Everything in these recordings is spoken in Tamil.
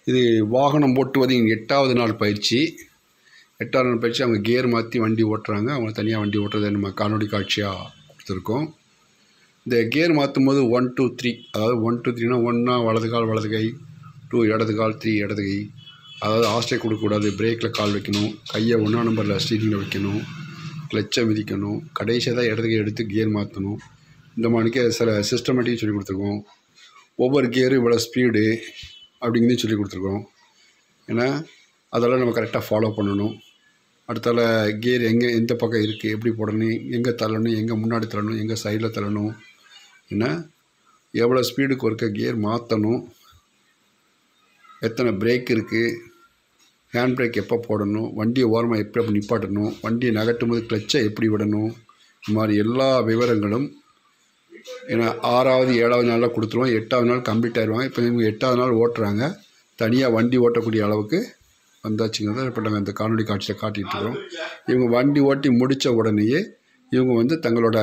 இது வாகனம் ஓட்டுவதின் எட்டாவது நாள் பயிற்சி எட்டாவது நாள் பயிற்சி அவங்க கியர் மாற்றி வண்டி ஓட்டுறாங்க அவங்க தனியாக வண்டி ஓட்டுறதை நம்ம காணொளி காட்சியாக கொடுத்துருக்கோம் இந்த கியர் மாற்றும் போது ஒன் டூ த்ரீ அதாவது ஒன் டூ த்ரீனா ஒன்றா வலது கால் வலது கை டூ இடது கால் த்ரீ இடது கை அதாவது ஆஸ்டே கொடுக்கக்கூடாது பிரேக்கில் கால் வைக்கணும் கையை ஒன்றா நம்பரில் ஸ்டீரிங்கில் வைக்கணும் கிளச்சை மிதிக்கணும் கடைசியாக தான் இடது கை எடுத்து கியர் மாற்றணும் இந்த மாதிரிக்கு சில சிஸ்டமேட்டிக் சொல்லி கொடுத்துருக்கோம் ஒவ்வொரு கியரும் இவ்வளோ ஸ்பீடு அப்படிங்கிறதையும் சொல்லி கொடுத்துருக்கோம் ஏன்னா அதெல்லாம் நம்ம கரெக்டாக ஃபாலோ பண்ணணும் அடுத்தால கியர் எங்கே எந்த பக்கம் இருக்குது எப்படி போடணும் எங்கே தள்ளணும் எங்கே முன்னாடி தள்ளணும் எங்கே சைடில் தள்ளணும் என்ன எவ்வளோ ஸ்பீடுக்கு ஒருக்க கியர் மாற்றணும் எத்தனை பிரேக் இருக்குது ஹேண்ட் பிரேக் எப்போ போடணும் வண்டியை ஓரமாக எப்படி அப்படி நிப்பாட்டணும் வண்டியை நகட்டும் போது கிளச்சை எப்படி விடணும் இந்த மாதிரி எல்லா விவரங்களும் ஏன்னா ஆறாவது ஏழாவது நாளில் கொடுத்துருவோம் எட்டாவது நாள் கம்ப்ளீட் ஆயிடுவாங்க இப்போ இவங்க எட்டாவது நாள் ஓட்டுறாங்க தனியாக வண்டி ஓட்டக்கூடிய அளவுக்கு வந்தாச்சுங்கிறத இப்போ நாங்கள் இந்த காணொலி காட்சியில் காட்டிகிட்டு இருக்கிறோம் இவங்க வண்டி ஓட்டி முடித்த உடனேயே இவங்க வந்து தங்களோட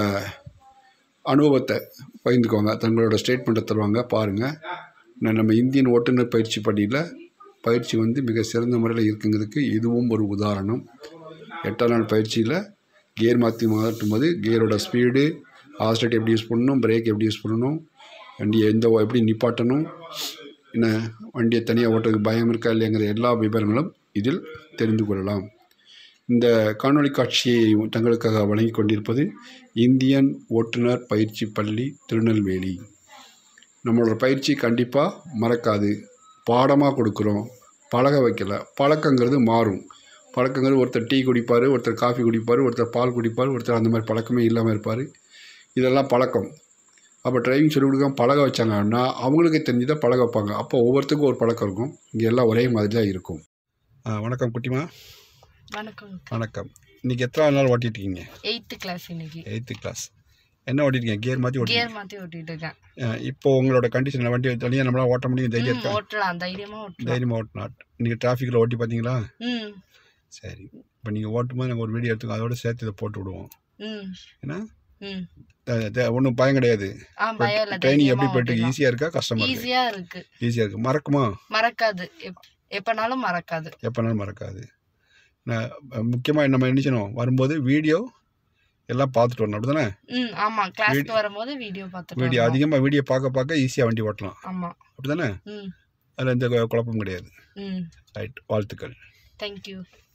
அனுபவத்தை பகிர்ந்துக்குவாங்க தங்களோட ஸ்டேட்மெண்ட்டை தருவாங்க பாருங்கள் நான் நம்ம இந்தியன் ஓட்டுநர் பயிற்சி பள்ளியில் பயிற்சி வந்து மிக சிறந்த முறையில் இருக்குங்கிறதுக்கு இதுவும் ஒரு உதாரணம் எட்டாம் நாள் பயிற்சியில் கியர் மாற்றி மாட்டும் போது கியரோட ஸ்பீடு ஆஸ்டேட் எப்படி யூஸ் பண்ணணும் பிரேக் எப்படி யூஸ் பண்ணணும் வண்டியை எந்த எப்படி நிப்பாட்டணும் என்ன வண்டியை தனியாக ஓட்டுறதுக்கு பயம் இருக்கா இல்லைங்கிற எல்லா விவரங்களும் இதில் தெரிந்து கொள்ளலாம் இந்த காணொளி காட்சியை தங்களுக்காக வழங்கி கொண்டிருப்பது இந்தியன் ஓட்டுநர் பயிற்சி பள்ளி திருநெல்வேலி நம்மளோட பயிற்சி கண்டிப்பாக மறக்காது பாடமாக கொடுக்குறோம் பழக வைக்கல பழக்கங்கிறது மாறும் பழக்கங்கிறது ஒருத்தர் டீ குடிப்பார் ஒருத்தர் காஃபி குடிப்பார் ஒருத்தர் பால் குடிப்பார் ஒருத்தர் அந்த மாதிரி பழக்கமே இல்லாமல் இருப்பார் இதெல்லாம் பழக்கம் அப்போ டிரைவிங் சொல்லிக் கொடுக்காம பழக வச்சாங்கன்னா அவங்களுக்கு தெரிஞ்சுதான் பழக வைப்பாங்க அப்போ ஒவ்வொருத்தருக்கும் ஒரு பழக்கம் இருக்கும் இங்கே எல்லாம் ஒரே மாதிரி தான் இருக்கும் வணக்கம் குட்டிமா வணக்கம் வணக்கம் இன்றைக்கி எத்தனை நாள் ஓட்டிட்டு இருக்கீங்க எயித்து கிளாஸ் இன்னைக்கு எயித்து கிளாஸ் என்ன ஓட்டிருக்கீங்க கியர் மாற்றி ஓட்டி கியர் மாற்றி ஓட்டிட்டு இருக்கேன் இப்போ உங்களோட கண்டிஷனில் வண்டி தனியாக நம்மளால் ஓட்ட முடியும் தைரியம் ம், இருக்கா ஓட்டலாம் தைரியமா ஓட்டலாம் தைரியமாக ஓட்டினாட் நீங்கள் டிராஃபிக்கில் ஓட்டி பார்த்தீங்களா ம் சரி இப்போ நீங்கள் ஓட்டும்போது நாங்கள் ஒரு வீடியோ எடுத்துக்கோ அதோட சேர்த்து இதை போட்டு விடுவோம் ம் ஏன்னா ம் ஒன்றும் பயம் கிடையாது ஆ பயம் இல்லை ட்ரைனிங் எப்படி தைரியமா போயிட்டு ஓட்டலாம் ஈஸியாக இருக்கா கஷ்டமாக இருக்கு ஈஸியா இருக்கு ஈஸியாக இருக்குது மறக்குமா மறக்காது எப் எப்பனாலும் மறக்காது எப்போனாலும் மறக்காது நான் முக்கியமாக நம்ம என்ன செய்யணும் வரும்போது வீடியோ எல்லாம் பார்த்துட்டு வரணும் அப்படி தானே ம் ஆமா கிளாஸ்க்கு வரும்போது வீடியோ பார்த்துட்டு வீடியோ வரணும். அதிகமாக வீடியோ பார்க்க பார்க்க ஈஸியாக வண்டி ஓட்டலாம் ஆமா அப்படி தானே ம் அதில் எந்த குழப்பமும் கிடையாது ம் ரைட் வாழ்த்துக்கள் தேங்க்யூ